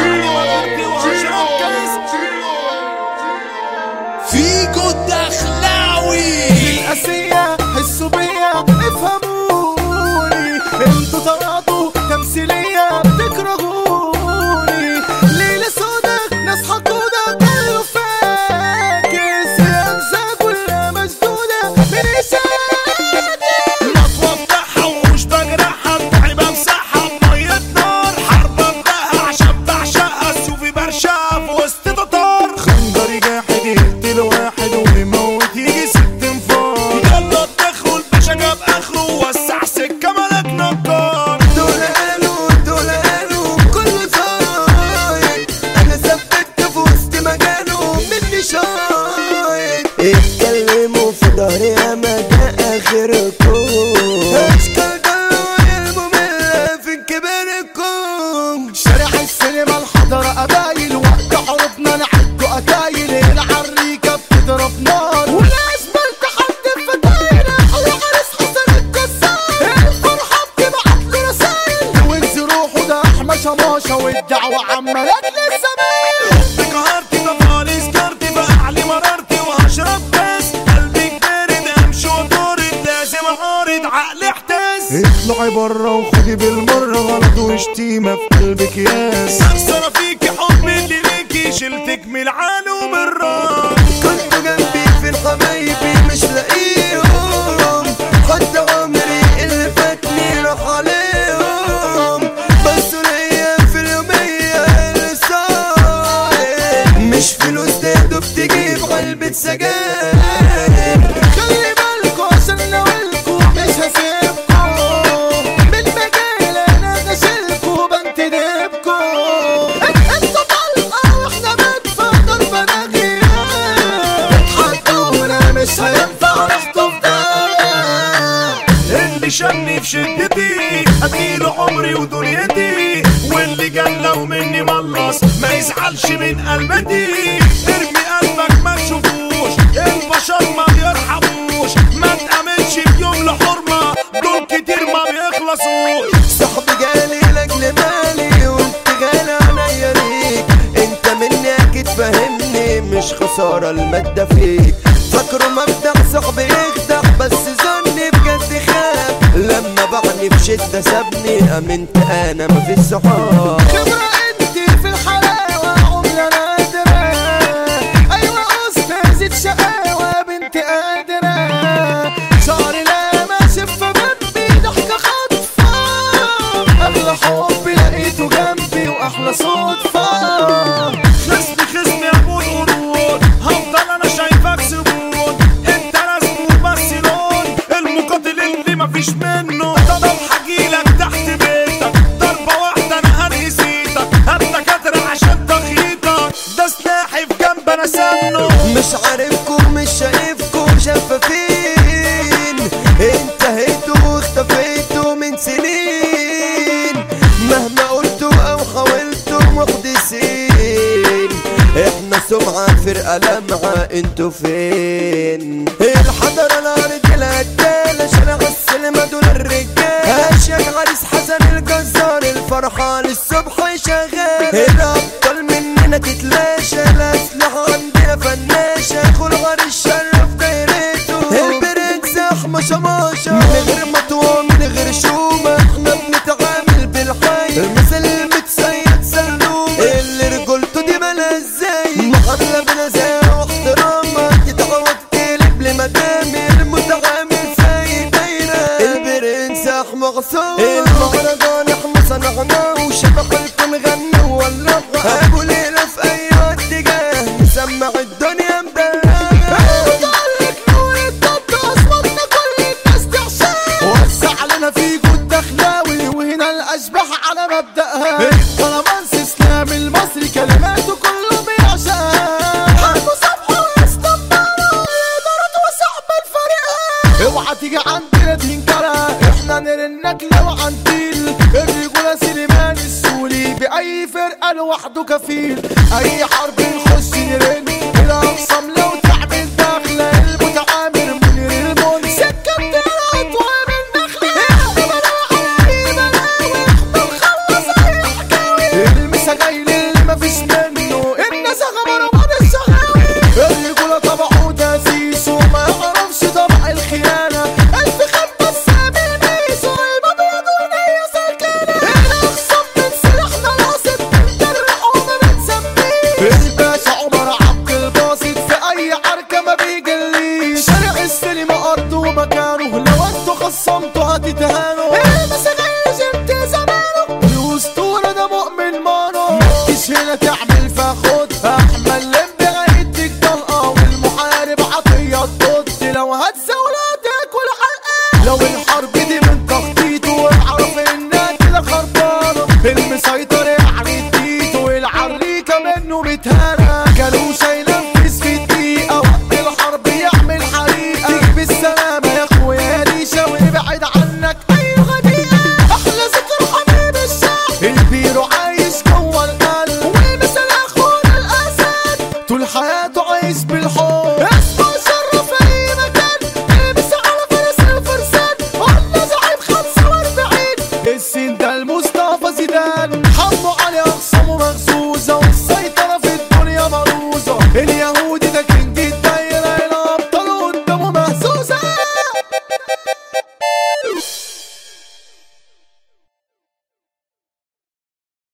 فيجو الدخلاوي القاسية حسوا بيا افهموني انتوا طلعتوا تمثيلية بتكرهوني ليلة سودا ناس حقودة كله فاكس يا امسا كلها مسدودة من إساني مطوة بتاعها ومش بجرحها بتاعي بمسحها بمية نار حرب ابدأها عشان بعشقها سيوفي برشقها في وسط تتار خنجري جاحد يقتل واحد ويموت يجي ست انفار يلا اتدخلوا الباشا جاب اخره ووسع سكة ملك نجار دول قالوا دول قالوا كله صايد انا ثبت في وسط مجاله مني شايد اتكلموا في ظهري اما ده اخركم اشكال ضلوا المملة في كبركم شارع السينما الحضرة قبايل وقت حروبنا نعدوا قتايل العريكة بتضرب نار والاسفلت حد في فتايل العرس حسن الكسار الفرحة بتبعت له رسايل وانزي روحه ده احمى شماشة والدعوة عامة لاجل الزمايل قهرتي طفالي سكرتي بقعلي مررتي وهشرب بس قلبي بارد امشي ودوري لازم اعارض عقلي احتس اطلعي برا وخدي بالمرة غلط وشتيمة في قلبك ياس سرسرة فيكي حبي اللي ليكي شلتك من العالم الراس كنت جنبي في الحبايبي مش لاقيهم حتى عمري اللي فاتني راح عليهم بس ليا في اليومية اللي صاير مش فلوس تهدو بتجيب علبة سجاير خلي بالكوا عشان ناولكوا مش هسيبكوا بالمجال انا غسلكوا بنتدبكوا انتوا طلقة واحنا بدفع ضربة ناغية اتحدونا مش هينفع رحتوا في ده اللي شني في شدتي اديله عمري ودنيتي واللي جال لو مني ملص ما يزعلش من قلبتي ارمي قلبك ما تشوفوش البشر ما بيرحموش ما تأمنش في يوم لحرمة دول كتير ما بيخلصوش صاحبي جالي لاجل مالي وانت غالي عليا ليك انت مني اكيد فاهمني مش خسارة المادة فيك فاكره مبدأ صاحبي يخدع بس ظني بجد خاب لما بعني في شدة سابني امنت انا مفيش صحاب خبرة انت في الحلاوة عملة نادرة ايوه استاذة شقاوة بنت قادرة شعري لا ماشي في بنبي ضحكة خطفة اغلى حب لقيته جنبي واحلى صدفة خصمي خصمي ابو القرود هفضل انا شايفك زبون انت رسم وبس لون المقاتل اللي مفيش منه طب هجيلك تحت بيتك ضربة واحدة انا هنهي سيتك هالدكاترة عشان تخيطك ده سلاحي في جنب انا سنه مش عارفكم مش شايفكم شفافين انتهيتوا واختفيتوا من سنين مهما قلتوا او حاولتوا محدثين احنا سمعة فرقة لمعة انتوا فين الحضرة الارض الهدالة شارع السينما دول الرجال اشيك عريس حسن الجزار الفرحة للصبح شغال الابطال مننا تتلاشى الاسلحة عندنا فناشة كل غار الشرف دايرته البرنس احمى شماشة من غير مطوة من غير شومة احنا بنتعامل بالحي المثل المتسيد سلوم اللي رجولته دي بلا ازاي محلى بنزاهة واحترامة تتعود تقلب لمدامي المتعامل زي دايرة البرنس احمى غصان المهرجان احنا صنعناه وشبح الكون غنى وولعها ابو ليلى في اي اتجاه مسمع الدنيا مدرعة وسع لنا في جود دخلاوي وهنا الاشباح على مبدأها طالما اسلام المصري كلماته كله بيعشقها حمو صبحي ويستنبروا يقدروا وصاحب الفريق اوعى تيجي عندنا تنكرها احنا نرنك لو عنتيل الرجولة سليمان السولي بأي فرقة لوحده كفيل أي حرب نخش نرن